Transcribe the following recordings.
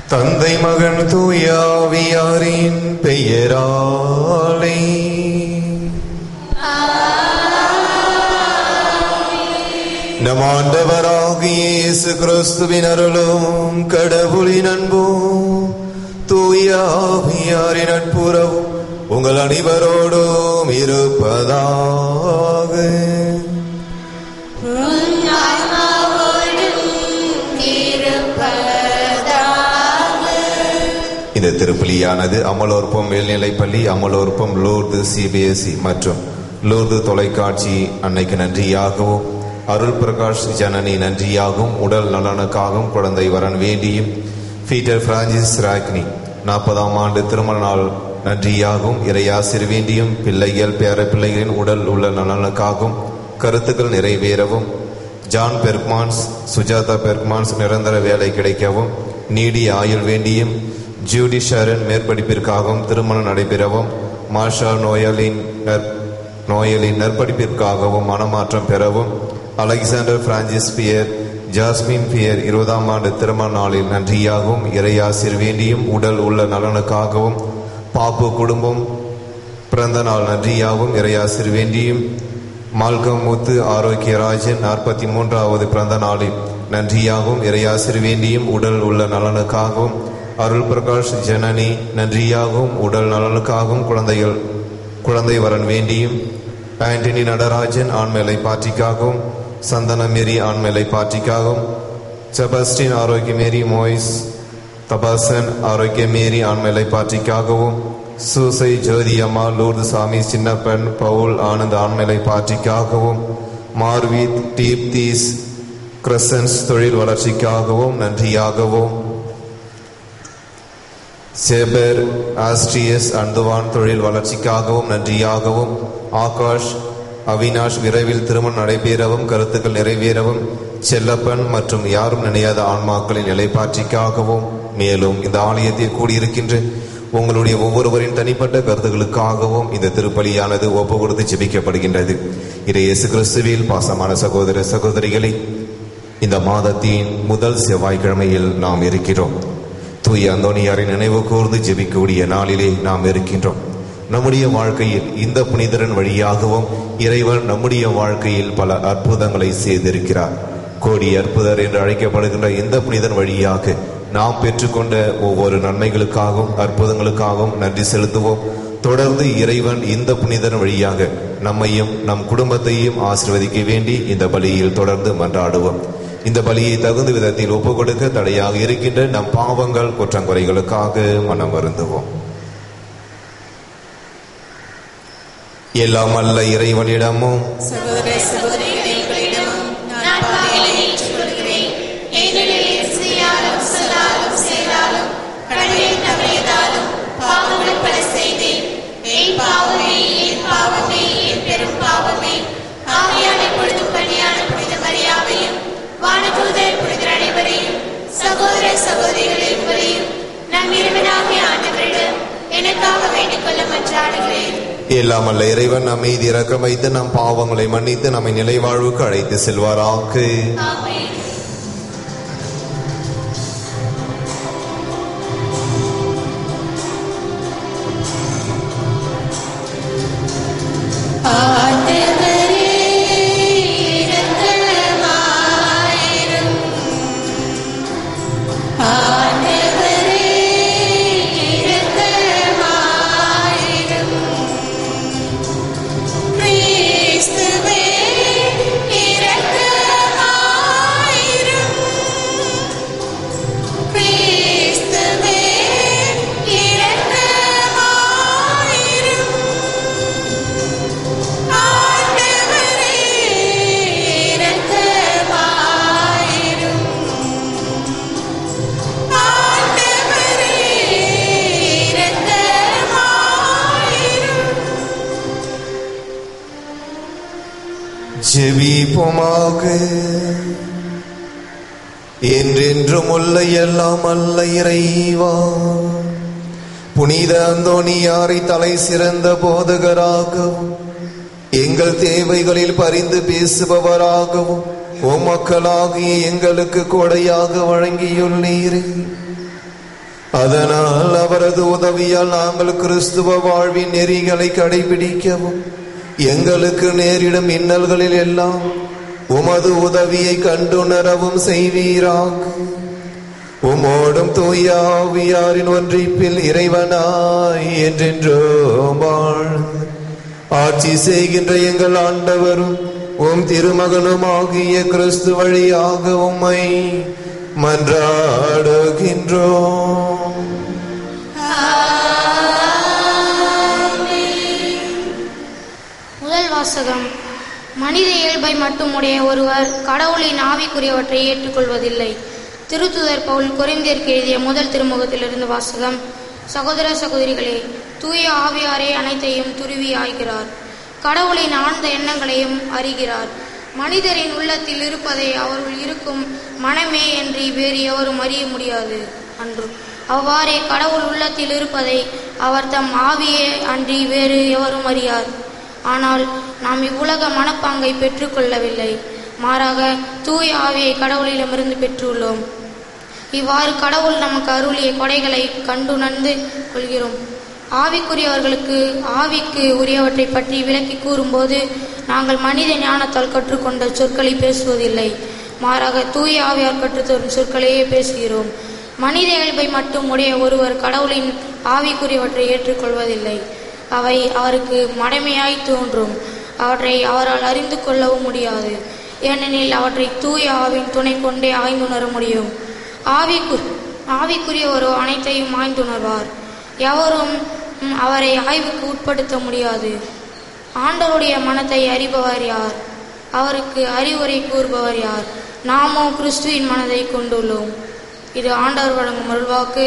தந்தை மகன் தூயாவியாரின் பெயராலே நம் ஆண்டவராகிய இயேசு கிறிஸ்துவின் அருளும் கடவுளின் அன்பும் தூயாவியாரின் நட்புறவும் உங்கள் அனைவரோடும் இருப்பதாக இந்த திருப்பலியானது அமலோற்பம் மேல்நிலைப்பள்ளி அமலோற்பம் லோர்து சிபிஎஸ்இ மற்றும் லோர்து தொலைக்காட்சி அன்னைக்கு நன்றியாகவும் அருள் பிரகாஷ் ஜனனி நன்றியாகவும் உடல் நலனுக்காகவும் குழந்தை வரன் வேண்டியும் பீட்டர் பிரான்சிஸ் ராக்னி நாற்பதாம் ஆண்டு திருமண நாள் நன்றியாகவும் இறையாசிர் வேண்டியும் பிள்ளைகள் பேர பிள்ளைகளின் உடல் உள்ள நலனுக்காகவும் கருத்துக்கள் நிறைவேறவும் ஜான் பெர்க்மான்ஸ் சுஜாதா பெர்க்மான்ஸ் நிரந்தர வேலை கிடைக்கவும் நீடிய ஆயுள் வேண்டியும் ஜூடி ஷரன் மேற்படிப்பிற்காகவும் திருமணம் நடைபெறவும் மாஷா நோயாளின் நற் நோயாளின் நற்படிப்பிற்காகவும் மனமாற்றம் பெறவும் Alexander Francis Pierre Jasmine Pierre இருபதாம் ஆண்டு திருமண நாளில் நன்றியாகவும் இறையாசிர் வேண்டியும் உடல் உள்ள நலனுக்காகவும் பாப்பு குடும்பம் பிறந்த நாள் நன்றியாகவும் இறையாசிர் வேண்டியும் மால்கம் முத்து ஆரோக்கியராஜன் நாற்பத்தி மூன்றாவது பிறந்த நாளில் நன்றியாகவும் இறையாசிர் வேண்டியும் உடல் உள்ள நலனுக்காகவும் அருள் பிரகாஷ் ஜனனி நன்றியாகவும் உடல் நலனுக்காகவும் குழந்தைகள் குழந்தை வரன் வேண்டியும் ஆண்டனி நடராஜன் ஆண்மேலை பாற்றிக்காகவும் சந்தனமேரி ஆண்மேலை பாற்றிக்காகவும் செபஸ்டின் ஆரோக்கியமேரி மோய்ஸ் தபாசன் ஆரோக்கியமேரி ஆண்மேலை பாற்றிக்காகவும் சூசை ஜோதியம்மா லூர்து சாமி சின்னப்பன் பவுல் ஆனந்த் ஆண்மேலை பாற்றிக்காகவும் மார்வித் டீப்தீஸ் கிரசன்ஸ் தொழில் வளர்ச்சிக்காகவும் நன்றியாகவும் சேபர் ஆஸ்ட்ரியஸ் அந்துவான் தொழில் வளர்ச்சிக்காகவும் நன்றியாகவும் ஆகாஷ் அவினாஷ் விரைவில் திருமணம் நடைபெறவும் கருத்துக்கள் நிறைவேறவும் செல்லப்பன் மற்றும் யாரும் நினையாத ஆன்மாக்களின் நிலைப்பாற்றிக்காகவும் மேலும் இந்த ஆலயத்தில் கூடியிருக்கின்ற உங்களுடைய ஒவ்வொருவரின் தனிப்பட்ட கருத்துக்களுக்காகவும் இந்த திருப்பலியானது ஒப்பு கொடுத்து ஜெபிக்கப்படுகின்றது இதை இயேசு கிறிஸ்துவில் பாசமான சகோதர சகோதரிகளை இந்த மாதத்தின் முதல் செவ்வாய்க்கிழமையில் நாம் இருக்கிறோம் தூய அந்தோனியாரை நினைவு கூர்ந்து ஜெபிக்கக்கூடிய நாளிலே நாம் இருக்கின்றோம் நம்முடைய வாழ்க்கையில் இந்த புனிதரன் வழியாகவும் இறைவன் நம்முடைய வாழ்க்கையில் பல அற்புதங்களை செய்திருக்கிறார் கோடி அற்புதர் என்று அழைக்கப்படுகின்ற இந்த புனிதன் வழியாக நாம் பெற்றுக்கொண்ட ஒவ்வொரு நன்மைகளுக்காகவும் அற்புதங்களுக்காகவும் நன்றி செலுத்துவோம் தொடர்ந்து இறைவன் இந்த புனிதன் வழியாக நம்மையும் நம் குடும்பத்தையும் ஆசிர்வதிக்க வேண்டி இந்த பலியில் தொடர்ந்து மன்றாடுவோம் இந்த பலியை தகுந்த விதத்தில் ஒப்புக் கொடுக்க தடையாக இருக்கின்ற நம் பாவங்கள் குற்றங்குறைகளுக்காக மனம் வருந்துவோம் எல்லாம் அல்ல இறைவனிடமும் சகோதர சகோதரிகளிடமும் நான் பாவிகளை ஏற்றுக்கொள்கிறேன் ஏனெனில் செய்யாலும் சொல்லாலும் செய்தாலும் கடலில் தவறியதாலும் பாவங்கள் பல செய்தேன் என் பாவமே என் பாவமே என் பெரும் பாவமே ஆகையால் இப்பொழுதும் பணியான புனித மரியாவையும் வானதூதர் புனிதர் அனைவரையும் சகோதர சகோதரிகளை உங்களையும் நம் இறைவனாகிய ஆண்டவரிடம் எனக்காக வேண்டிக் கொள்ள மன்றாடுகிறேன் எல்லாம் அல்ல இறைவன் நம் மீது இறக்கம் வைத்து நம் பாவங்களை மன்னித்து நம்மை நிலைவாழ்வுக்கு அழைத்து செல்வாராக ஆமென் ஆண்டவரே இரக்கமாயிரும் ஆண்டவரே இரக்கமாயிரும் கிறிஸ்துவே இரக்கமாயிரும் கிறிஸ்துவே இரக்கமாயிரும் ஆண்டவரே இரக்கமாயிரும் ஆண்டவரே இரக்கமாயிரும் ஜெபிப்போமாக என்றென்றும் உள்ள எல்லாம் அல்ல இறைவா புனித அந்தோணியாரை தலை சிறந்த போதகராகவும் எங்கள் தேவைகளில் பரிந்து பேசுபவராகவும் உமக்களாகிய எங்களுக்கு கொடையாக வழங்கியுள்ளீரே அதனால் அவரது உதவியால் நாங்கள் கிறிஸ்துவ வாழ்வின் நெறிகளை கடைபிடிக்கவும் எங்களுக்கு நேரிடும் இன்னல்களில் எல்லாம் உமது உதவியை கண்டுணரவும் செய்வீராக உமோடும் தூய ஆவியாரின் ஒன்றிப்பில் இறைவனாய் என்றென்றோம் வாழ்ந்து ஆட்சி செய்கின்ற எங்கள் ஆண்டவரும் உம் திருமகனுமாகிய கிறிஸ்து வழியாக உம்மை மன்றாடுகின்றோம் முதல் வாசகம் மனித இயல்பை மட்டும் உடைய ஒருவர் கடவுளின் ஆவிக்குரியவற்றை ஏற்றுக்கொள்வதில்லை திருத்துதர் பவுல் கொரிந்தியருக்கு எழுதிய முதல் திருமுகத்திலிருந்து வாசகம் சகோதர சகோதரிகளே தூய ஆவியாரே அனைத்தையும் துருவி ஆய்கிறார் கடவுளின் ஆழ்ந்த எண்ணங்களையும் அறிகிறார் மனிதரின் உள்ளத்தில் இருப்பதை அவருள் இருக்கும் மனமே என்று வேறு எவரும் அறிய முடியாது அன்று அவ்வாறே கடவுள் உள்ளத்தில் இருப்பதை அவர் தம் ஆவியே அன்றி வேறு எவரும் அறியார் ஆனால் நாம் இவ்வுலக மனப்பாங்கை பெற்றுக்கொள்ளவில்லை மாறாக தூய ஆவியை கடவுளிடமிருந்து பெற்றுள்ளோம் இவ்வாறு கடவுள் நமக்கு அருளிய கொடைகளை கண்டுணர்ந்து கொள்கிறோம் ஆவிக்குரியவர்களுக்கு ஆவிக்கு உரியவற்றை பற்றி விளக்கி கூறும்போது நாங்கள் மனித ஞானத்தால் கற்றுக்கொண்ட சொற்களை பேசுவதில்லை மாறாக தூய ஆவியார் கற்றுத்தரும் சொற்களையே பேசுகிறோம் மனித இயல்பை மட்டும் உடைய ஒருவர் கடவுளின் ஆவிக்குரியவற்றை ஏற்றுக்கொள்வதில்லை அவை அவருக்கு மடமையாய் தோன்றும் அவற்றை அவரால் அறிந்து கொள்ளவும் முடியாது ஏனெனில் அவற்றை தூய ஆவின் துணை கொண்டே ஆய்ந்துணர முடியும் ஆவிக்கு ஆவிக்குரியவரோ அனைத்தையும் ஆய்ந்துணர்வார் எவரும் ம், அவரை ஆய்வுக்கு உட்படுத்த முடியாது ஆண்டவருடைய மனத்தை அறிபவர் யார் அவருக்கு அறிவுரை கூறுபவர் யார் நாமோ கிறிஸ்துவின் மனதை கொண்டுள்ளோம் இது ஆண்டவர் வழங்கும் அருள்வாக்கு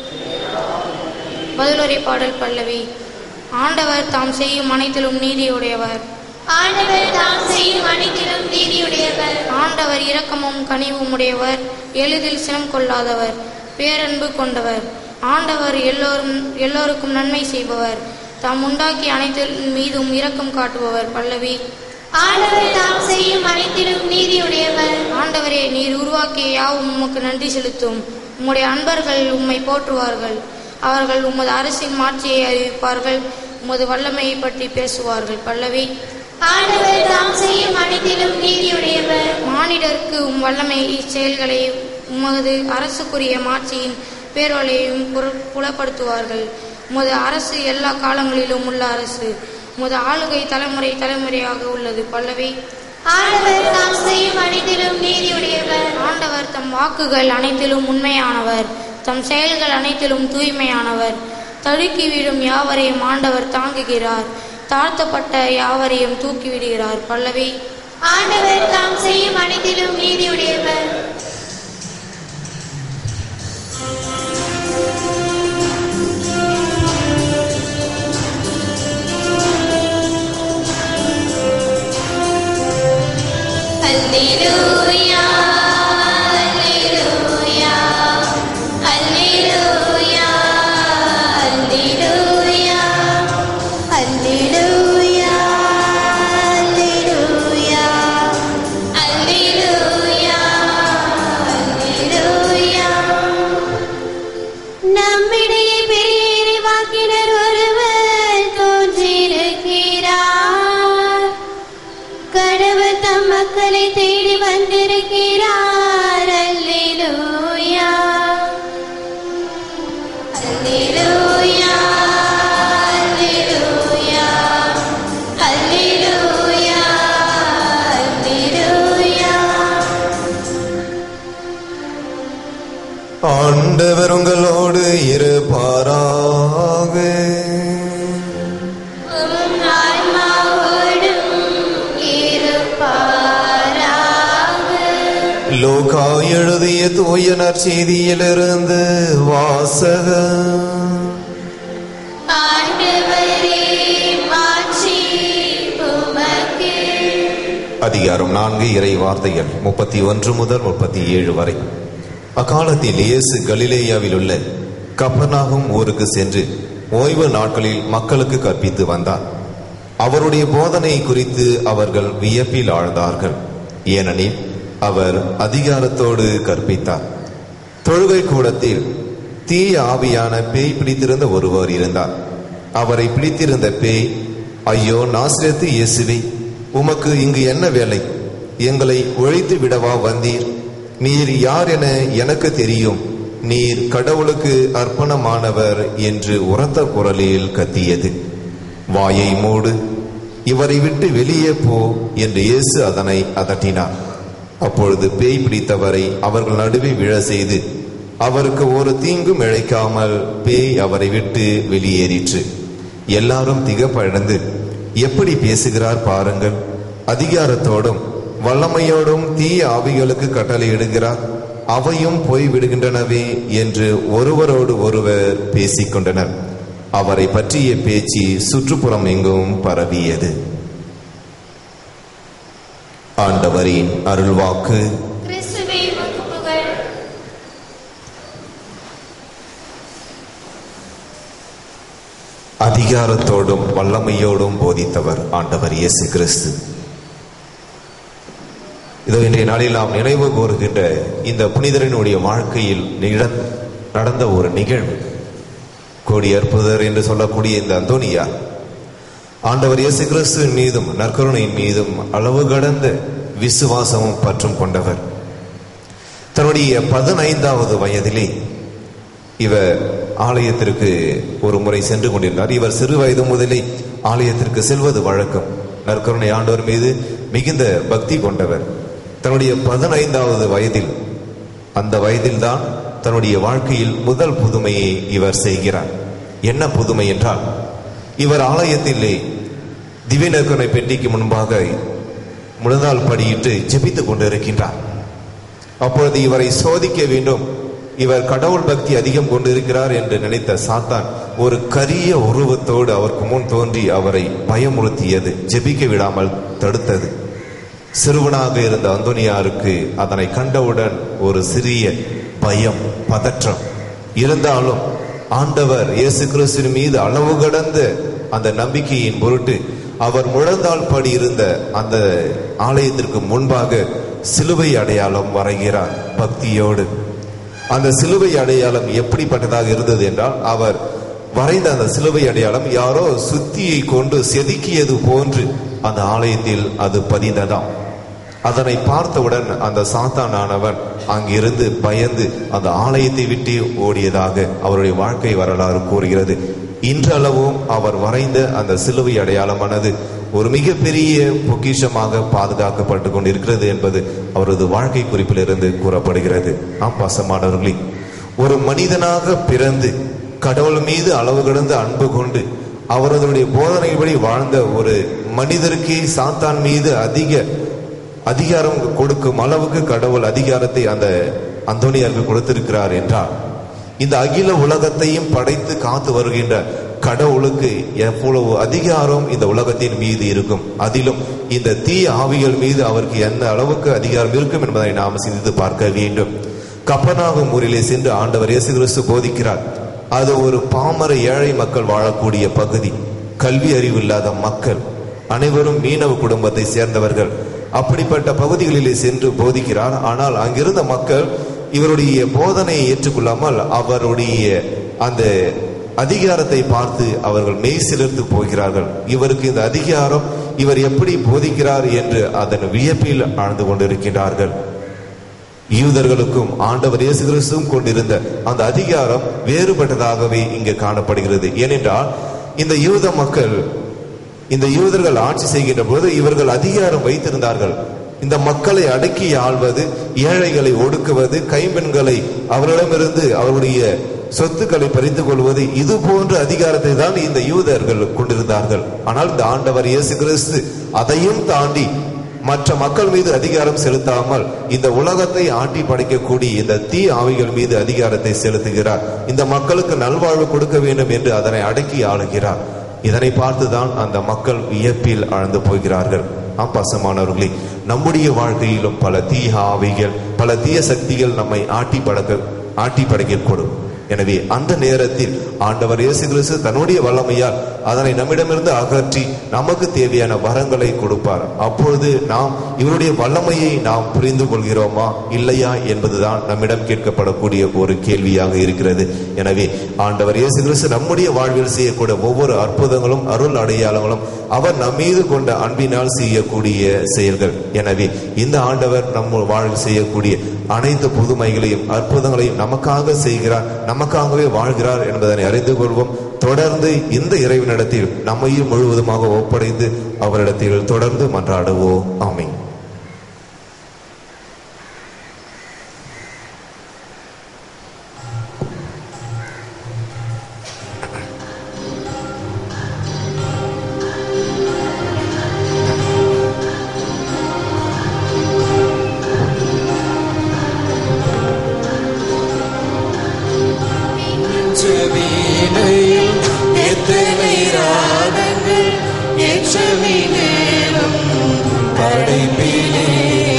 பதிலுரை பாடல் பல்லவி ஆண்டவர் தாம் செய்யும் அனைத்திலும் நீதியுடையவர் ஆண்டவர் தாம் செய்யும் அனைத்திலும் நீதியுடையவர் ஆண்டவர் இரக்கமும் கனிவும் உடையவர் எளிதில் சினம் கொள்ளாதவர் பேரன்பு கொண்டவர் ஆண்டவர் எல்லோரும் எல்லோருக்கும் நன்மை செய்பவர் தாம் உண்டாக்கிய அனைத்தின் மீதும் இரக்கம் காட்டுபவர் பல்லவி ஆண்டவர் தாம் செய்யும் அனைத்திலும் நீதியுடையவர் ஆண்டவரே நீர் உருவாக்கிய யாவும் உமக்கு நன்றி செலுத்தும் உம்முடைய அன்பர்கள் உம்மை போற்றுவார்கள் அவர்கள் உமது அரசின் மாட்சியை அறிவிப்பார்கள் உமது வல்லமையை பற்றி பேசுவார்கள் பல்லவி ஆண்டவர் தாம் செய்யும் அனைத்திலும் நீதியுடையவர் மானிடருக்கு உம் வல்லமை செயல்களை உமது அரசுக்குரிய மாட்சியின் பேரொலையும் புற- புலப்படுத்துவார்கள் உமது அரசு எல்லா காலங்களிலும் உள்ள அரசு உமது ஆளுகை தலைமுறை தலைமுறையாக உள்ளது பல்லவி ஆண்டவர் தாம் செய்யும் அனைத்திலும் நீதியுடையவர் ஆண்டவர் தம் வாக்குகள் அனைத்திலும் உண்மையானவர் தம் செயல்கள் அனைத்திலும் தூய்மையானவர் தடுக்கி விடும் யாவரையும் ஆண்டவர் தாங்குகிறார் தாழ்த்தப்பட்ட யாவரையும் தூக்கி விடுகிறார் பல்லவி ஆண்டவர் தாம் செய்யும் அனைத்திலும் நீதியுடையவர் அல்லேலூயா அல்லேலூயா அல்லேலூயா அல்லேலூயா அல்லேலூயா அல்லேலூயா அல்லேலூயா அல்லேலூயா நம்மிடையே பெரிய வாக்கினர் ஒருவர் தோன்றியிருக்கிறார் கடவுள் தம் மக்களை தேடி வந்திருக்கிறார் அல்லேலூயா அல்லேலூயா அல்லேலூயா அல்லேலூயா அல்லேலூயா ஆண்டவர் உங்களோடு இருப்பாராக உம் ஆன்மாவோடும் இருப்பாராக. லோகா எழுதிய தூய நற்செய்தியிலிருந்து வாசகம் ஆண்டவரே, மாட்சி உமக்கு. அதிகாரம் நான்கு இறை வார்த்தைகள் முப்பத்தி ஒன்று முதல் முப்பத்தி ஏழு வரை அக்காலத்தில் இயேசு கலிலேயாவில் உள்ள கப்பர்நாகும் ஊருக்கு சென்று ஓய்வு நாட்களில் மக்களுக்கு கற்பித்து வந்தார் அவருடைய போதனை குறித்து அவர்கள் வியப்பில் ஆழ்ந்தார்கள் ஏனெனில் அவர் அதிகாரத்தோடு கற்பித்தார் தொழுகை கூடத்தில் தீய ஆவியான பேய் பிடித்திருந்த ஒருவர் இருந்தார் அவரை பிடித்திருந்த பேய் ஐயோ நாசிரத்து இயேசுவே உமக்கு இங்கு என்ன வேலை எங்களை ஒழித்து விடவா வந்தீர் நீர் யார் என எனக்கு தெரியும் நீர் கடவுளுக்கு அர்ப்பணமானவர் என்று உரத்த குரலில் கத்தியது வாயை மூடு இவரை விட்டு வெளியே போ என்று இயேசு அதனை அதட்டினார் அப்பொழுது பேய் பிடித்தவரை அவர்கள் நடுவே விழ செய்து அவருக்கு ஒரு தீங்கும் இழைக்காமல் பேய் அவரை விட்டு வெளியேறிற்று எல்லாரும் திகப்பழந்து எப்படி பேசுகிறார் பாருங்கள் அதிகாரத்தோடும் வல்லமையோடும் தீய ஆவிகளுக்கு கட்டளையிடுகிறார் அவையும் போய் விடுகின்றனவே என்று ஒருவரோடு ஒருவர் பேசிக்கொண்டனர் அவரை பற்றிய பேச்சு சுற்றுப்புறம் எங்கும் பரவியது ஆண்டவரின் அருள்வாக்கு கிறிஸ்துவே உமக்கு புகழ் அதிகாரத்தோடும் வல்லமையோடும் போதித்தவர் ஆண்டவர் இயேசு கிறிஸ்து இதோ இன்றைய நாளில் நாம் நினைவு கூறுகின்ற இந்த புனிதரினுடைய வாழ்க்கையில் நிகழ நடந்த ஒரு நிகழ்வு கோடி அற்புதர் என்று சொல்லக்கூடிய இந்த அந்தோனியா ஆண்டவர் இயேசு கிறிஸ்துவின் மீதும் நற்கருணையின் மீதும் அளவு கடந்த விசுவாசமும் பற்றும் கொண்டவர் தன்னுடைய பதினைந்தாவது வயதிலே இவர் ஆலயத்திற்கு ஒரு முறை சென்று கொண்டிருந்தார் இவர் சிறு வயது முதலே ஆலயத்திற்கு செல்வது வழக்கம் நற்கருணை ஆண்டவர் மீது மிகுந்த பக்தி கொண்டவர் தன்னுடைய பதினைந்தாவது வயதில் அந்த வயதில்தான் தன்னுடைய வாழ்க்கையில் முதல் புதுமையை இவர் செய்கிறார் என்ன புதுமை என்றால் இவர் ஆலயத்திலே திவ்ய நற்கருணை பெட்டிக்கு முன்பாக முழுநாள் படியிட்டு ஜெபித்துக் கொண்டிருக்கின்றார் அப்பொழுது இவரை சோதிக்க வேண்டும் இவர் கடவுள் பக்தி அதிகம் கொண்டிருக்கிறார் என்று நினைத்த சாத்தான் ஒரு கரிய உருவத்தோடு அவருக்கு முன் தோன்றி அவரை பயமுறுத்தியது ஜெபிக்க விடாமல் தடுத்தது சிறுவனாக இருந்த அந்தோனியாருக்கு அதனை கண்டவுடன் ஒரு சிறிய பயம் பதற்றம் இருந்தாலும் ஆண்டவர் இயேசு கிறிஸ்துவின் மீது அளவு கடந்த அந்த நம்பிக்கையின் பொருட்டு அவர் முழந்தாள் படி இருந்த அந்த ஆலயத்திற்கு முன்பாக சிலுவை அடையாளம் வரைகிறார் பக்தியோடு அந்த சிலுவை அடையாளம் எப்படிப்பட்டதாக இருந்தது என்றால் அவர் வரைந்த அந்த சிலுவை அடையாளம் யாரோ சுத்தியை கொண்டு செதுக்கியது போன்று அந்த ஆலயத்தில் அது பதிந்ததாம் அதனை பார்த்தவுடன் அந்த சாத்தானானவன் அங்கிருந்து பயந்து அந்த ஆலயத்தை விட்டு ஓடியதாக அவருடைய வாழ்க்கை வரலாறு கூறுகிறது இன்றளவும் அவர் வரைந்த அந்த சிலுவை அடையாளமானது ஒரு மிகப்பெரிய பொக்கிஷமாக பாதுகாக்கப்பட்டு கொண்டிருக்கிறது என்பது அவரது வாழ்க்கை குறிப்பிலிருந்து கூறப்படுகிறது ஆம் பாசமானவர்களே ஒரு மனிதனாக பிறந்து கடவுள் மீது அளவு கடந்த அன்பு கொண்டு அவரதுடைய போதனைப்படி வாழ்ந்த ஒரு மனிதருக்கே சாத்தான் மீது அதிக அதிகாரம் கொடுக்கும் அளவுக்கு கடவுள் அதிகாரத்தை அந்த அந்தோனியாருக்கு கொடுத்திருக்கிறார் என்றால் இந்த அகில உலகத்தையும் படைத்து காத்து வருகின்ற கடவுளுக்கு எவ்வளவு அதிகாரம் இந்த உலகத்தின் மீது இருக்கும் அதிலும் இந்த தீய ஆவிகள் மீது அவருக்கு எந்த அளவுக்கு அதிகாரம் இருக்கும் என்பதை நாம் சிந்தித்து பார்க்க வேண்டும் கப்பனாகும் ஊரிலே சென்று ஆண்டவர் இயேசு கிறிஸ்து போதிக்கிறார் அது ஒரு பாமர ஏழை மக்கள் வாழக்கூடிய பகுதி கல்வி அறிவு இல்லாத மக்கள் அனைவரும் மீனவ குடும்பத்தை சேர்ந்தவர்கள் அப்படிப்பட்ட பகுதிகளிலே சென்று போதிக்கிறார் ஆனால் அங்கிருந்த மக்கள் இவருடைய போதனையை ஏற்றுக்கொள்ளாமல் அவருடைய அந்த அதிகாரத்தை பார்த்து அவர்கள் மெய் சிலிர்த்து போகிறார்கள் இவருக்கு இந்த அதிகாரம் இவர் எப்படி போதிக்கிறார் என்று அதன் வியப்பில் ஆழ்ந்து கொண்டிருக்கிறார்கள் யூதர்களுக்கும் ஆண்டவர் இயேசு கிறிஸ்துவும் கொண்டிருந்த அந்த அதிகாரம் வேறுபட்டதாகவே இங்கு காணப்படுகிறது ஏனென்றால் இந்த யூத மக்கள் இந்த யூதர்கள் ஆட்சி செய்கின்ற போது இவர்கள் அதிகாரம் வைத்திருந்தார்கள் இந்த மக்களை அடக்கி ஆள்வது ஏழைகளை ஒடுக்குவது கைம்பெண்களை அவர்களிடமிருந்து அவருடைய சொத்துக்களை பறித்துக் கொள்வது இது போன்ற அதிகாரத்தை தான் இந்த யூதர்கள் கொண்டிருந்தார்கள் ஆனால் இந்த ஆண்டவர் இயேசு கிறிஸ்து அதையும் தாண்டி மற்ற மக்கள் மீது அதிகாரம் செலுத்தாமல் இந்த உலகத்தை ஆட்டி படைக்கக்கூடிய இந்த தீ ஆவிகள் மீது அதிகாரத்தை செலுத்துகிறார் இந்த மக்களுக்கு நல்வாழ்வு கொடுக்க வேண்டும் என்று அதனை அடக்கி ஆளுகிறார் இதனை பார்த்துதான் அந்த மக்கள் வியப்பில் ஆழ்ந்து போகிறார்கள் ஆம் பாசமானவர்களே நம்முடைய வாழ்க்கையிலும் பல தீய ஆவிகள் பல தீய சக்திகள் நம்மை ஆட்டி படக்க ஆட்டி படைக்கக்கூடும் எனவே அந்த நேரத்தில் ஆண்டவர் இயேசு கிறிஸ்து தன்னுடைய வல்லமையால் அதனை நம்மிடமிருந்து அகற்றி நமக்கு தேவையான வரங்களை கொடுப்பார் அப்பொழுது நாம் இவருடைய வல்லமையை நாம் புரிந்து கொள்கிறோமா இல்லையா என்பதுதான் நம்மிடம் கேட்கப்படக்கூடிய ஒரு கேள்வியாக இருக்கிறது எனவே ஆண்டவர் இயேசு கிறிஸ்து நம்முடைய வாழ்வில் செய்யக்கூடிய ஒவ்வொரு அற்புதங்களும் அருள் அடையாளங்களும் அவர் நம் மீது கொண்ட அன்பினால் செய்யக்கூடிய செயல்கள் எனவே இந்த ஆண்டவர் நம்ம வாழ்வில் செய்யக்கூடிய அனைத்து புதுமைகளையும் அற்புதங்களையும் நமக்காக செய்கிறார் நமக்காகவே வாழ்கிறார் என்பதனை அறிந்து கொள்வோம் தொடர்ந்து இந்த இறைவனிடத்தில் நம்மையும் முழுவதுமாக ஒப்படைத்து அவரிடத்தில் தொடர்ந்து மன்றாடுவோம் ஆமென் வீணையில் எத்தனை ராகங்கள் ஏற்றமினேலும் படைப்பிலே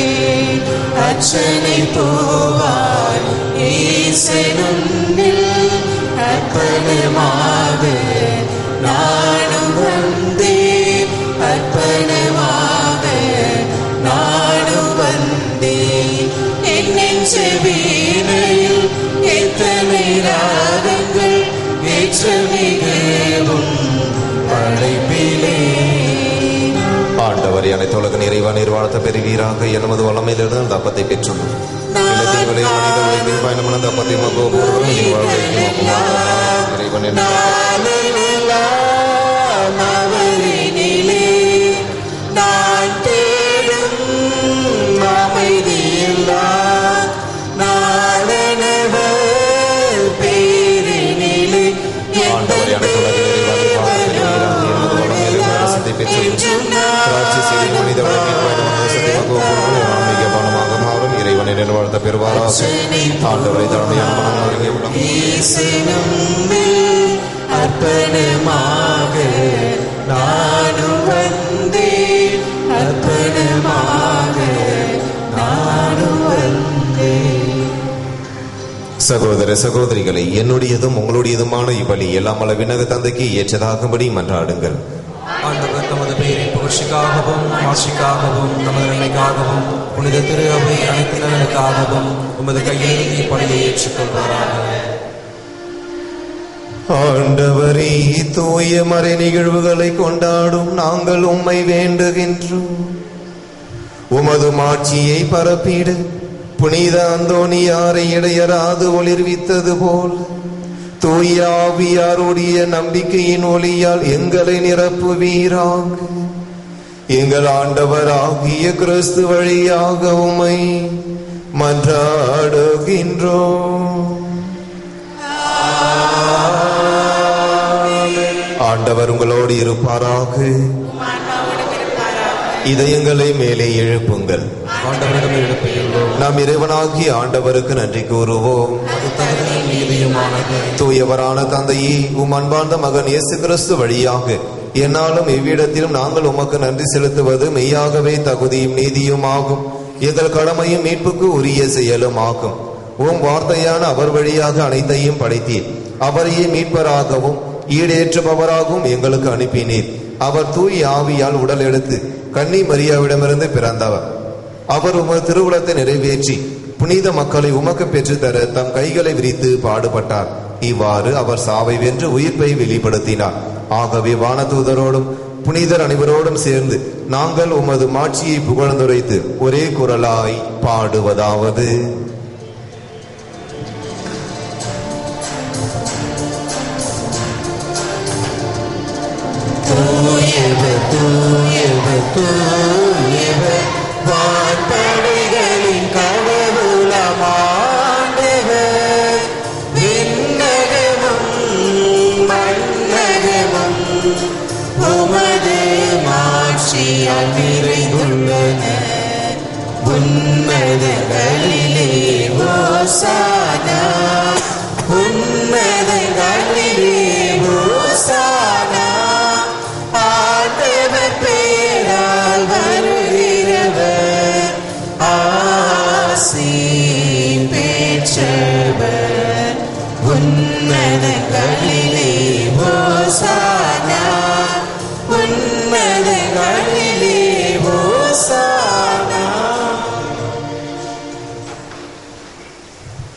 அச்சனை போவாய் ஈசனுன்னில் அர்ப்பணமாக நானும் வந்தேன் அர்ப்பணமாக நானும் வந்தேன் என் நெஞ்ச வீணையில் எத்தனை ராகங்கள் ஏற்ற மிகவும் படைப்பிலே ஆண்டவர் அனைத்து உலக நிறைவா நிர்வாணத்தை பெறுவீராக எனமது வல்லமையிலிருந்து அந்த அப்பத்தை பெற்றுள்ளோம் நிலத்தில் விளையும் மனித உழைப்பின் பயணமான அந்த அப்பத்தை மக்கோ போர்களும் நீ வாழ்க்கைக்கும் இறைவன் என்ன நாளெல்லாம் அவரினிலே நான் தேடும் அமைதியெல்லாம் நாளெனவர் பேரினிலே ஆண்டவர் அனைத்து உலக நிறைவா நிர்வாணத்தை பெறுவீராக எனமது வல்லமையிலிருந்து அரசத்தை பெற்றுள்ளோம் திராட்சை செடி மனித உழைப்பின் பயணமான சத்திய மக்கோ போர்களும் ஆன்மீக பானமாக மாறும் இறைவன் என்ன வாழ்த்த பெறுவாராக ஆண்டவரை தலைமையான மனம் நொறுங்கிய உடம்பு ஈசனும்மில் அர்ப்பணமாக நானும் வந்தேன் அர்ப்பணமாக நானும் வந்தேன் சகோதர சகோதரிகளை என்னுடையதும் உங்களுடையதுமான இவ்வழி எல்லாம் அல்ல விண்ணக தந்தைக்கு ஏற்றதாகும்படி மன்றாடுங்கள் ஆண்டவர் தமது பெயரின் புகழ்ச்சிக்காகவும் ஆட்சிக்காகவும் தமது நன்மைக்காகவும் புனித திரு அவை அனைத்து நலனுக்காகவும் உமது கையிலிருந்து இப்பணியை ஏற்றுக்கொள்வாராக ஆண்டவரே தூய மறை நிகழ்வுகளை கொண்டாடும் நாங்கள் உம்மை வேண்டுகின்றோம் உமது மாட்சியை பரப்பிட புனித அந்தோணியாரை இடையராது ஒளிர்வித்தது போல் தூய ஆவியாருடைய நம்பிக்கையின் ஒளியால் எங்களை நிரப்புவீராக எங்கள் ஆண்டவராகிய கிறிஸ்து வழியாக உம்மை மன்றாடுகின்றோம் ஆண்டவர் உங்களோடு இருப்பாராக இதயங்களை மேலே எழுப்புங்கள் ஆண்டவரிடம் எழுப்பையுள்ளோம் நாம் இறைவனாகிய ஆண்டவருக்கு நன்றி கூறுவோம் அது தகுதியும் நீதியுமானது தூயவரான தந்தையே உம் அன்பார்ந்த மகன் இயேசு கிறிஸ்து வழியாக என்னாலும் எவ்விடத்திலும் நாங்கள் உமக்கு நன்றி செலுத்துவது மெய்யாகவே தகுதியும் நீதியும் ஆகும் எங்கள் கடமையும் மீட்புக்கு உரிய செயலும் ஆகும் உம் வார்த்தையான அவர் வழியாக அனைத்தையும் படைத்தீர் அவரையே மீட்பராகவும் ஈடேற்றுபவராகவும் எங்களுக்கு அனுப்பினீர் அவர் தூய் ஆவியால் உடல் எடுத்து கன்னி மரியாவிடமிருந்து பிறந்தவர் அவர் உமது திருவுளத்தை நிறைவேற்றி புனித மக்களை உமக்கு பெற்றுத்தர தம் கைகளை விரித்து பாடுபட்டார் இவ்வாறு அவர் சாவை வென்று உயிர்ப்பை வெளிப்படுத்தினார் ஆகவே வானதூதரோடும் புனிதர் அனைவரோடும் சேர்ந்து நாங்கள் உமது மாட்சியை புகழ்ந்துரைத்து ஒரே குரலாய் பாடுவதாவது தூயவர் தூயவர் தூயவர் வான்படைகளின் கடவுளமாண்டவர் விண்ணகமும் மண்ணகமும் உமது மாட்சியால் நிறைந்துள்ளன உன்னதங்களிலே ஓசானா உன்னதங்களிலே ஓசானா ஆண்டவர் பேரால் வருகிறவர் ஆசி பெற்றவர் உன்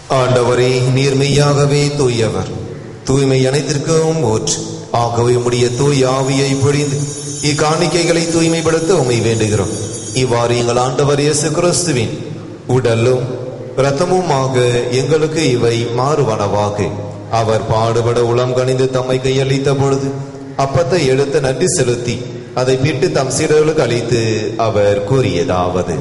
ஆண்டவரே நீர்மையாகவே தூயவர் தூய்மை அனைத்திற்கும் ஊற்று ஆகவே உம்முடைய தூய் ஆவியை பொழிந்து இக்காணிக்கைகளை தூய்மைப்படுத்த உமை வேண்டுகிறோம் இவ்வாறு எங்கள் ஆண்டவர் இயேசு கிறிஸ்துவின் உடலும் இரத்தமுமாக எங்களுக்கு இவை மாறுவனவாக அவர் பாடுபட உளம் கணிந்து தம்மை கையளித்த பொழுது அப்பத்தை எடுத்து நன்றி செலுத்தி அதை பிட்டு தம் சீடர்களுக்கு அளித்து அவர் கூறியதாவது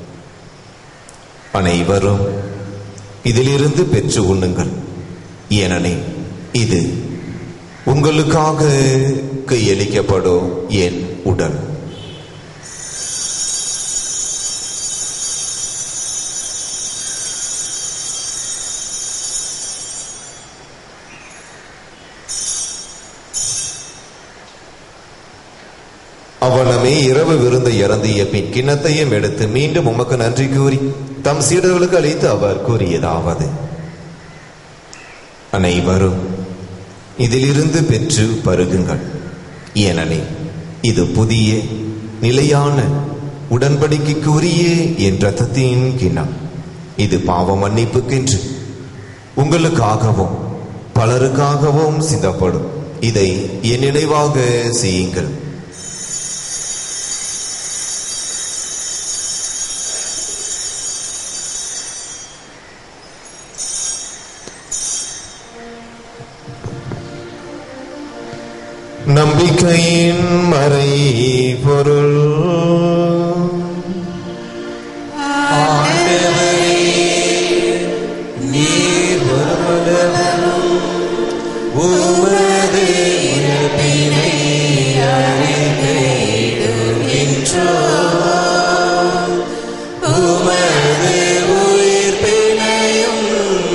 அனைவரும் இதிலிருந்து பெற்று உண்ணுங்கள் ஏனெனில் இது உங்களுக்காக கையளிக்கப்படும் என் உடல் அவனமே இரவு விருந்தை இறந்திய பின் கிண்ணத்தையும் எடுத்து மீண்டும் உமக்கு நன்றி கூறி தம் சீடர்களுக்கு அளித்து அவர் கூறியதாவது அனைவரும் இதிலிருந்து பெற்று பருகுங்கள் ஏனெனில் இது புதிய நிலையான உடன்படிக்கைக்கு உரிய என் ரத்தத்தின் கிண்ணம் இது பாவ மன்னிப்புக்கென்று உங்களுக்காகவும் பலருக்காகவும் சிந்தப்படும் இதை என் நினைவாக செய்யுங்கள் நம்பிக்கையின் மறை பொருள் நீர் வருமளவும் உமது இறப்பினை அறிக்கையிடுகின்றோம். உமது உயிர்ப்பினையும்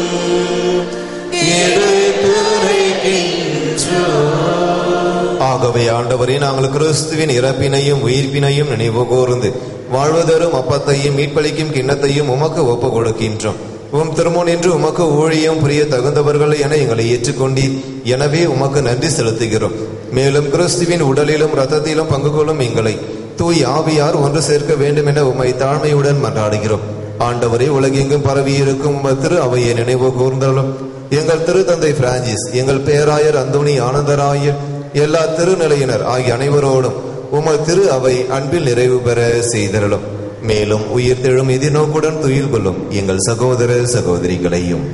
எடுத்துரைக்கின்றோம். ஆகவே ஆண்டவரே நாங்கள் கிறிஸ்துவின் இறப்பினையும் உயிர்ப்பினையும் நினைவு கூர்ந்து வாழ்வதரும் அப்பத்தையும் மீட்பளிக்கும் கிண்ணத்தையும் உமக்கு ஒப்பு கொடுக்கின்றோம் உம் திருமண் என்று உமக்கு ஊழியம் புரிய தகுந்தவர்கள் என எங்களை ஏற்றுக்கொண்டீர் எனவே உமக்கு நன்றி செலுத்துகிறோம் மேலும் கிறிஸ்துவின் உடலிலும் இரத்தத்திலும் பங்கு கொள்ளும் எங்களை தூய் ஆவியார் ஒன்று சேர்க்க வேண்டும் என உம்மை தாழ்மையுடன் மன்றாடுகிறோம் ஆண்டவரே உலகெங்கும் பரவி இருக்கும் உமது திரு அவையை நினைவு கூர்ந்தாலும் எங்கள் திருத்தந்தை பிரான்சிஸ் எங்கள் பேராயர் அந்தோணி ஆனந்தராயர் எல்லா திருநிலையினர் ஆகிய அனைவரோடும் உமது திரு அவை அன்பில் நிறைவு பெற செய்தருளும் மேலும் உயிர் தெழும் எதிர்நோக்குடன் துயில் கொள்ளும் எங்கள் சகோதர சகோதரிகளையும்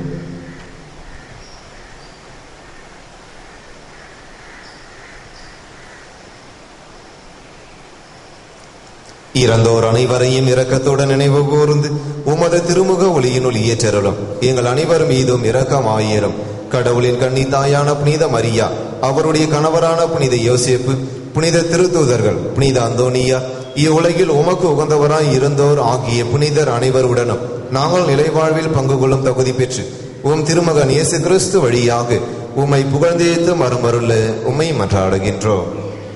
இறந்தோர் அனைவரையும் இரக்கத்துடன் நினைவு கூர்ந்து உமது திருமுக ஒளியினுள் இயற்றருளும் எங்கள் அனைவர் மீதும் இரக்கமாயிரும் கடவுளின் கண்ணி தாயான புனித மரியா அவருடைய கணவரான புனித யோசேப்பு புனித திருத்தூதர்கள் புனித அந்தோனியா இவ்வுலகில் உமக்கு உகந்தவராய் இருந்தோர் ஆகிய புனிதர் அனைவருடனும் நாங்கள் நிலைவாழ்வில் பங்கு கொள்ளும் தகுதி பெற்று உம் திருமகன் இயேசு கிறிஸ்து வழியாக உம்மை புகழ்ந்தேத்து மறுமருள உம்மை மன்றாடுகின்றோம்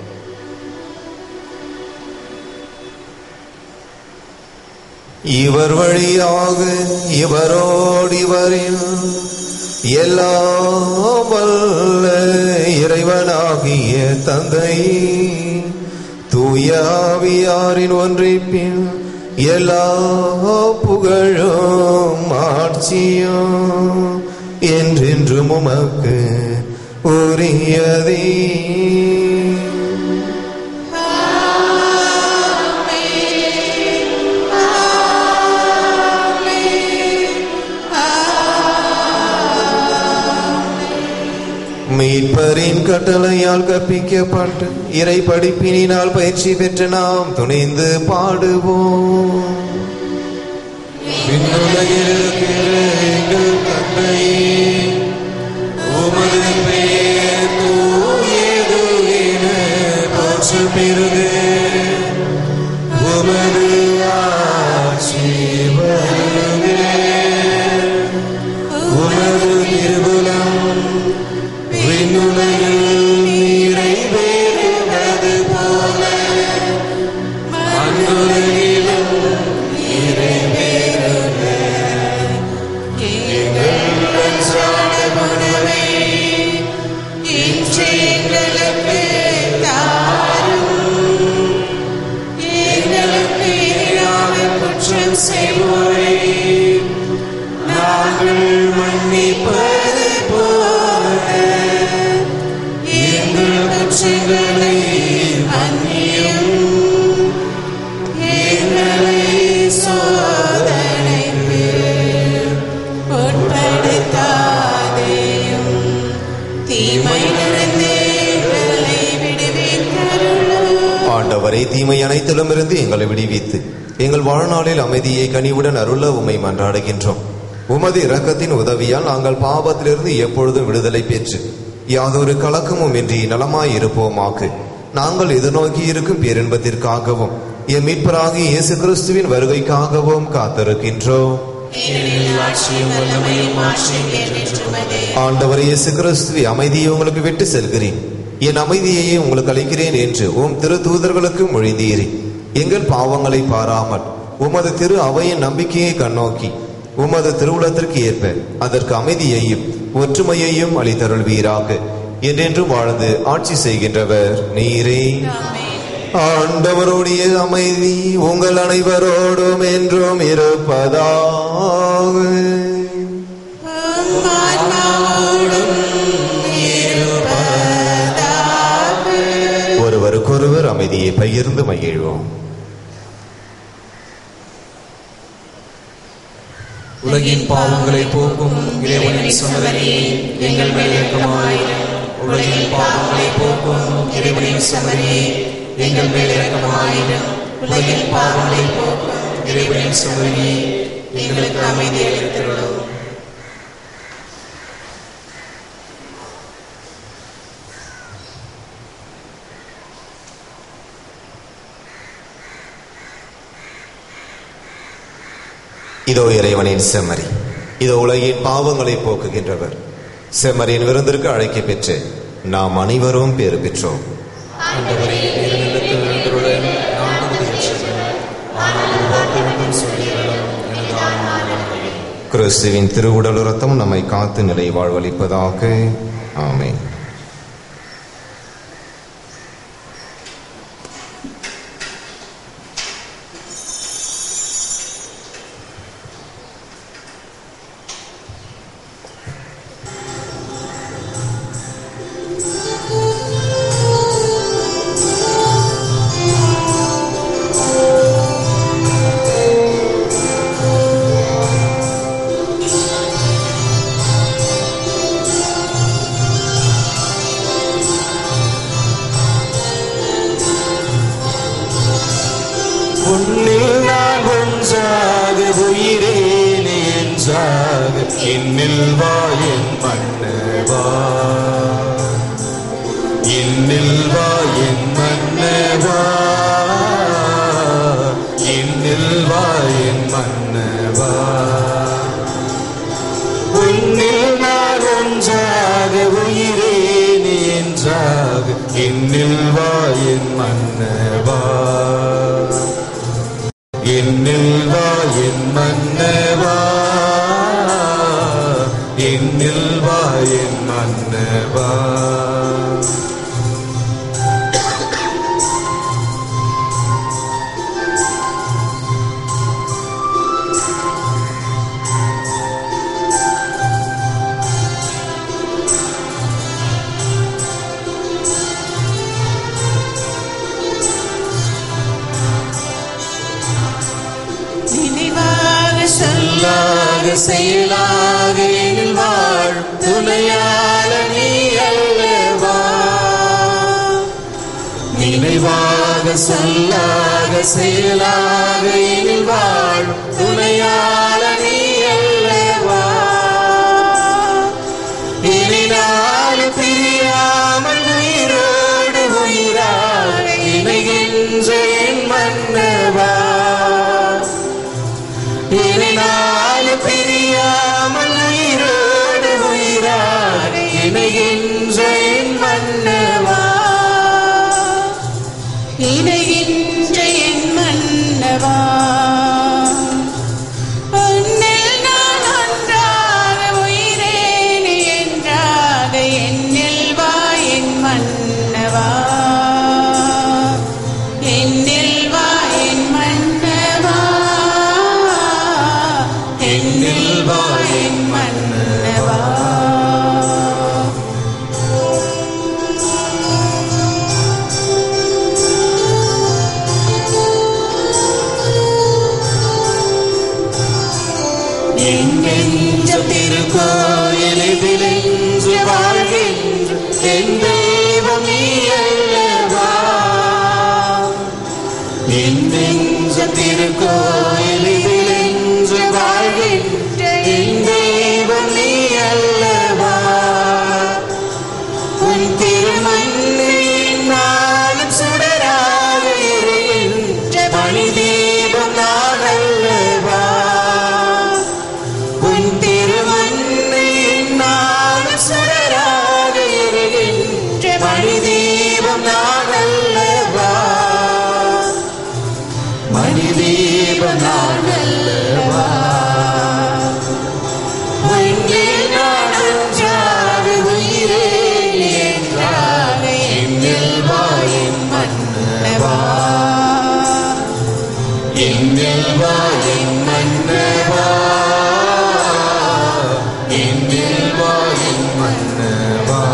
இவர் வழியாக இவரோடு இவரில் எல்லாம் வல்ல இறைவனாகிய தந்தை தூய ஆவியாரின் ஒன்றிப்பில் எல்லா புகழும் ஆட்சியும் என்றென்றும் உமக்கு உரியதே மீட்பரின் கட்டளையால் கற்பிக்கப்பட்டு இறை படிப்பினால் பயிற்சி பெற்று நாம் துணிந்து பாடுவோம் விண்ணுலகில் இருக்கிற எங்கள் தந்தையே, உமது பெயர் தூயது என போற்றப் பெறுக. உமது ஆட்சி வருக. உமது திருவுளம் விண்ணுலகில் நிறைவேறுவது போல மண்ணுலகிலும் நிறைவேறுக மன்னிப்பது போல எங்கள் குற்றங்களை மன்னியும் எங்களை சோதனைக்கு உட்படுத்தாதேயும் தீமையிலிருந்து எங்களை விடுவித்தருளும் ஆண்டவரை தீமை அனைத்திலும் இருந்து எங்களை விடுவித்து எங்கள் வாழ்நாளில் அமைதியை கனிவுடன் அருள உமை மன்றாடுகின்றோம் உமது இரக்கத்தின் உதவியால் நாங்கள் பாவத்திலிருந்து எப்பொழுதும் விடுதலை பெற்று யாதொரு கலக்கமும் இன்றி நலமாய் இருப்போமாக்கு நாங்கள் எதிர்நோக்கி இருக்கும் பேரின்பத்திற்காகவும் என் மீட்பராகிய இயேசு கிறிஸ்துவின் வருகைக்காகவும் காத்திருக்கின்றோம் ஏனெனில் ஆட்சியும் வல்லமையும் ஆட்சியும் என்றென்றுமதே ஆண்டவர் இயேசு கிறிஸ்துவை அமைதியை உங்களுக்கு விட்டு செல்கிறேன் என் அமைதியையே உங்களுக்கு அளிக்கிறேன் என்று உம் திரு தூதர்களுக்கு மொழிந்தீரே எங்கள் பாவங்களை பாராமல் உமது திரு அவையின் நம்பிக்கையை கண்ணோக்கி உமது திருவுளத்திற்கு ஏற்ப அதற்கு அமைதியையும் ஒற்றுமையையும் அளித்தருள்வீராக என்றென்றும் வாழ்ந்து ஆட்சி செய்கின்றவர் நீரே ஆண்டவருடைய அமைதி உங்கள் அனைவரோடும் என்றும் இருப்பதாக ஆன்மாவோடும் இருப்பதாக ஒருவருக்கொருவர் அமைதியை பகிர்ந்து மகிழ்வோம் உலகின் பாவங்களை போக்கும் இறைவனின் சமரியே எங்கள் மேல் இரக்கமாயிரும் உலகின் பாவங்களை போக்கும் இறைவனின் சமரியே எங்கள் மேல் இரக்கமாயிரும் உலகின் பாவங்களை போக்கும் இறைவனின் சமரியே எங்களுக்கு அமைதி அளித்தருளும் இதோ இறைவனின் செம்மறி இதோ உலகின் பாவங்களை போக்குகின்றவர் செம்மறியின் விருந்திற்கு அழைக்க பெற்று நாம் அனைவரும் பேறு பெற்றோம் ஆண்டவரே நீர் நிலத்தில் எழுந்துள்ள நான் தகுதியற்றவன் ஆனால் ஒரு வார்த்தை மட்டும் சொல்லியவளும் எனது ஆன்மா நலமடையும். கிறிஸ்துவின் திருவுடல் ரத்தம் நம்மை காத்து நிலை வாழ்வளிப்பதாக ஆமென் உன்னில் நான் ஒன்றாக உயிரேனே என்றாக என்னில் வா என் மன்னவா என்னில் வா என் மன்னவா என்னில் வா என் மன்னவா உன்னில் நான் ஒன்றாக உயிரேனே என்றாக என்னில் வா என் மன்னவா என்னில் வா என் மன்னவா என்னில் வா என் மன்னவா நினைவாக சொல்லாக செயலாக எனில் வாழ் துணையாள நீ அல்லவா நினைவாக சொல்லாக செயலாக எனில் வாழ் துணையாள நீ அல்லவா இனினாலும் பிரியாமல் உயிரோடு உயிராக இணைகின்ற என் மன்னவா இனினாலும் பிரியாமல் உயிரோடு உயிராக இணைகின்ற என் மன்னவா இணைகின்ற என் மன்னவா என் தெய்வம் நீ அல்லவா என் நெஞ்ச திருக்கோயிலில் என்று வாழ்கின்ற என் தெய்வம் நீ அல்லவா உன் திருமண்ணில் நானும் சுடராக எரிகின்ற மணி தீபம் நான் அல்லவா உன் திருமண்ணில் நானும் சுடராக எரிகின்ற மணி தீபம் நான் அல்லவா மணி தீபம் நான் அல்லவா உன்னில் நான் ஒன்றாக உயிரே என்றாக என்னில் வா என் மன்னவா என்னில் வா என் மன்னவா என்னில் வா என் மன்னவா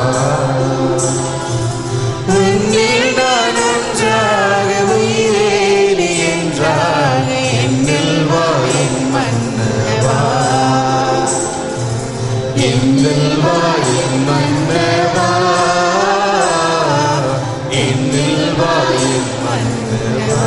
உன்னில் நான் ஒன்றாக உயிரே என்றாக என்னில் வா என் மன்னவா என்னில் வா என் மன்னவா என்னில் வா என் மன்னவா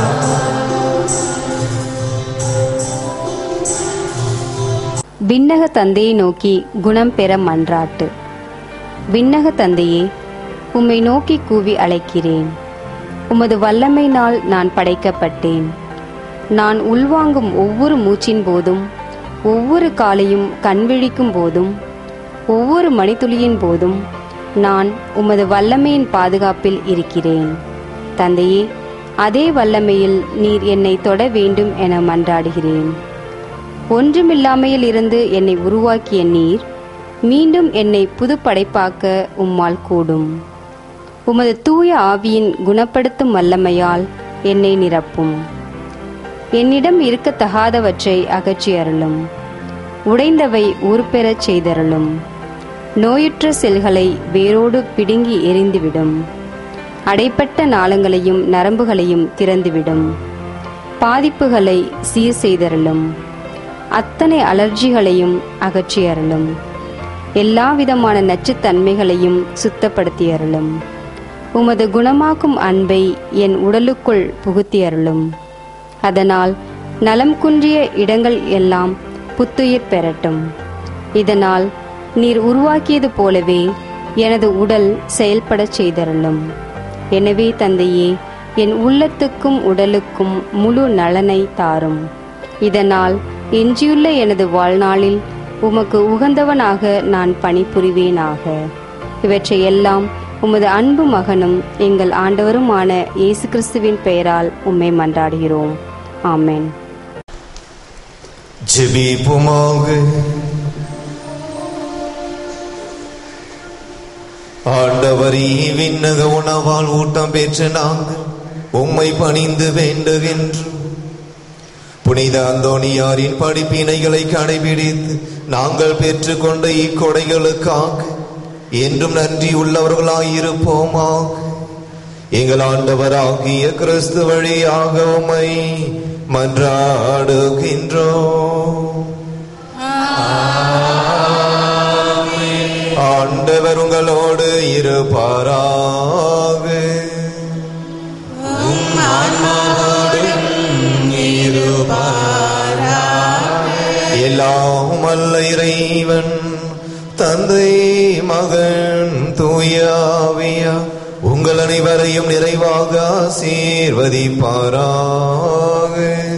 விண்ணக தந்தையை நோக்கி குணம் பெற மன்றாட்டு விண்ணக தந்தையே உம்மை நோக்கி கூவி அழைக்கிறேன் உமது வல்லமையினால் நான் படைக்கப்பட்டேன் நான் உள்வாங்கும் ஒவ்வொரு மூச்சின் போதும் ஒவ்வொரு காலையும் கண்விழிக்கும் போதும் ஒவ்வொரு மணித்துளியின் போதும் நான் உமது வல்லமையின் பாதுகாப்பில் இருக்கிறேன் தந்தையே அதே வல்லமையில் நீர் என்னை தொட வேண்டும் என மன்றாடுகிறேன் ஒன்றுமில்லாமையில் இருந்து என்னை உருவாக்கிய நீர் மீண்டும் என்னை புதுப்படைப்பாக்க உம்மால் கூடும் உமது தூய ஆவியின் குணப்படுத்தும் வல்லமையால் என்னை நிரப்பும் என்னிடம் இருக்கத்தகாதவற்றை அகற்றி அருளும் உடைந்தவை ஊர்பெறச் செய்தருளும் நோயுற்ற செல்களை வேரோடு பிடுங்கி எரிந்துவிடும் அடைப்பட்ட நாளங்களையும் நரம்புகளையும் திறந்துவிடும் பாதிப்புகளை சீர் செய்தருளும் அத்தனை அலர்ஜிகளையும் அகற்றி அருளும் எல்லா விதமான நச்சுத்தன்மைகளையும் சுத்தப்படுத்தி அருளும் உமது குணமாக்கும் அன்பை என் உடலுக்குள் புகுத்தி அருளும் அதனால் நலம் குன்றிய இடங்கள் எல்லாம் புத்துயிர் பெறட்டும் இதனால் நீர் உருவாக்கியது போலவே எனது உடல் செயல்படச் செய்தருளும் எனவே தந்தையே என் உள்ளத்துக்கும் உடலுக்கும் முழு நலனை தாரும் இதனால் எஞ்சியுள்ள எனது வாழ்நாளில் உமக்கு உகந்தவனாக நான் பணிபுரிவேனாக இவற்றை எல்லாம் உமது அன்பு மகனும் எங்கள் ஆண்டவருமான இயேசு கிறிஸ்துவின் பெயரால் உம்மை மன்றாடுகிறோம் ஆமென் ஜெபிப்புமாக ஆண்டவரே விண்ணக உணவால் ஊட்டம் பெற்ற நாங்கள் உம்மை பணிந்து வேண்டுகின்றோம் புனித அந்தோணியாரின் படிப்பினைகளை கடைபிடித்து நாங்கள் பெற்றுக்கொண்ட இக்கொடைகளுக்காக என்றும் நன்றி உள்ளவர்களாயிருப்போமாக எங்கள் ஆண்டவராகிய கிறிஸ்து வழியாக உம்மை மன்றாடுகின்றோம் ஆண்டவர் உங்களோடு இருப்பாராக எல்லாம் அல்ல இறைவன் தந்தை மகன் தூயாவியா உங்கள் அனைவரையும் நிறைவாக ஆசீர்வதிப்பாராக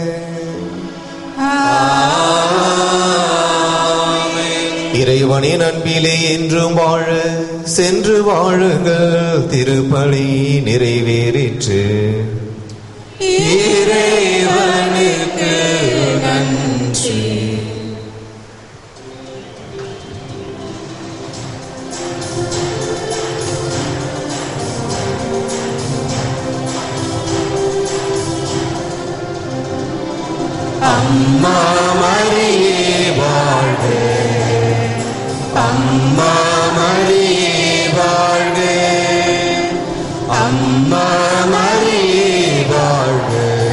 இறைவனின் அன்பிலே என்றும் வாழ சென்று வாழுங்கள் திருப்பலி நிறைவேறிற்று இறைவனுக்கு நன்றி அம்மா மரியே வாழ்க அம்மா மரியே வாழ்க அம்மா மரியே வாழ்க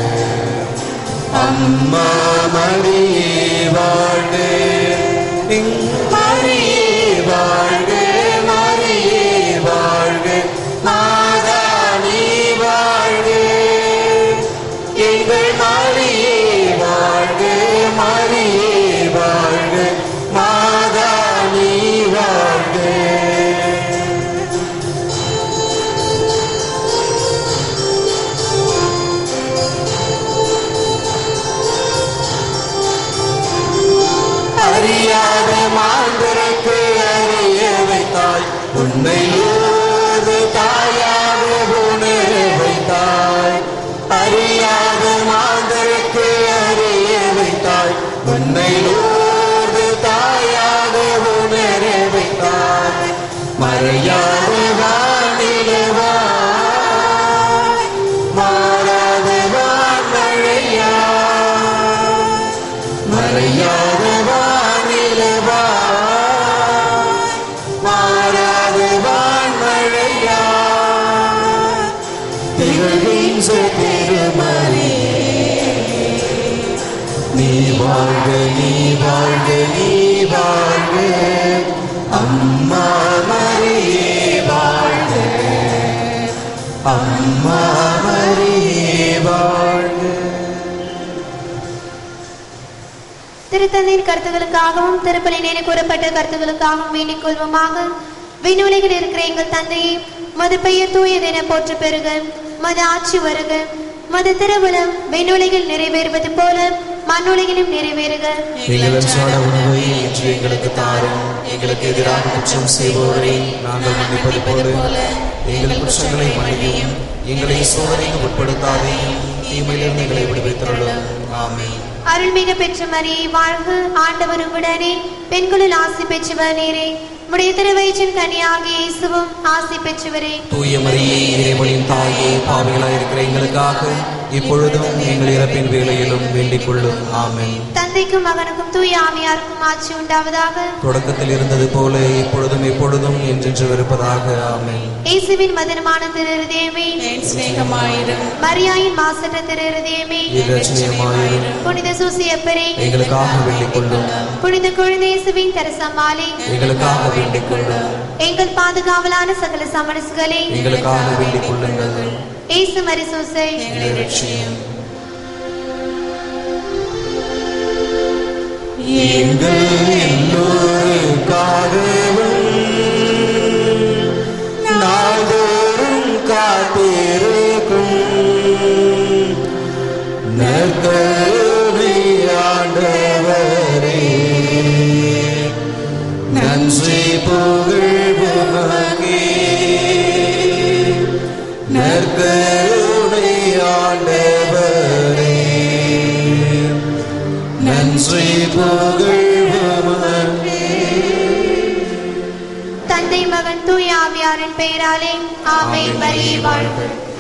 அம்மா மரியே வாழ்க மரியே வாழ்க மரியே வாழ்க உன்னை ஓது தாயாக உணர வைத்தாய் அறியாத மாந்தருக்கு அறிய வைத்தாய் உன்னை ஓது தாயாக உணர வைத்தாய் மறையாத வானிலவா மாறாத வான்மழையா மறையாத வானிலவா மாறாத வான்மழையா திகழ்கின்ற திருமணி நீ வாழ்க நீ வாழ்க நீ வாழ்க அம்மா மரியே வாழ்க அம்மா மரியே வாழ்க திருத்தந்தையின் கருத்துகளுக்காகவும் திருப்பலி நேர கூறப்பட்ட கருத்துகளுக்காகவும் வேண்டிக் கொள்வோமாக விண்ணுலகில் இருக்கிற எங்கள் தந்தையே மது பெயர் தூயதென போற்று பெறுக மது ஆட்சி வருக மது திருவுளம் விண்ணுலகில் நிறைவேறுவது போல மண்ணுலகிலும் நிறைவேறுக எங்கள் அன்றாட உணவை இன்று எங்களுக்கு தாரும் எங்களுக்கு எதிராக குற்றம் செய்பவரை நாங்கள் மன்னிப்பது போல எங்கள் குற்றங்களை மன்னியும் எங்களை சோதனைக்கு உட்படுத்தாதையும் தீமையிலிருந்து எங்களை விடுவித்தருளும் ஆமென் அருள்மிகு பெற்ற மரியை வாழ்க ஆண்டவர் உடனே பெண்களுள் ஆசி பெற்றவர் நீரே உடைய திருவயிற்றின் கனியாகிய இயேசுவும் ஆசி பெற்றவரே தூய மரியே இறைவனின் தாயே பாவிகளாய் இருக்கிற எங்களுக்காக இப்பொழுதும் எங்கள் இறப்பின் வேளையிலும் வேண்டிக் கொள்ளும் ஆமென் தந்தைக்கும் மகனுக்கும் தூய ஆவியாருக்கும் ஆட்சி உண்டாவதாக தொடக்கத்தில் இருந்தது போல இப்பொழுதும் எப்பொழுதும் என்றென்று இருப்பதாக ஆமென் இயேசுவின் மதுரமான திருஹதயமே சிநேகமாயிரும் மரியாயின் மாசற்ற திருஹதயமே இரட்சணியமாயிரும் புனித சூசியப்பரே எங்களுக்காக வேண்டிக் கொள்ளும் புனித குழந்தை இயேசுவின் தரசம்மாளே எங்களுக்காக வேண்டிக் கொள்ளும் எங்கள் பாதுகாவலான சகல சமரசுகளே எங்களுக்காக வேண்டிக் கொள்ளுங்கள் இயேசு மரிசூசை எங்களை ரட்சியும் எங்கள் எல்லோருக்காகவும் நாள்தோறும் காத்திருக்கும் நற்கருணை ஆண்டவரே நன்றி புகழ்வுமகே நற்கருணை ஆண்டவரே நன்றி புகழ்வுமகே தந்தை மகன் தூய ஆவியாரின் பெயராலே ஆமென் மரியே வாழ்க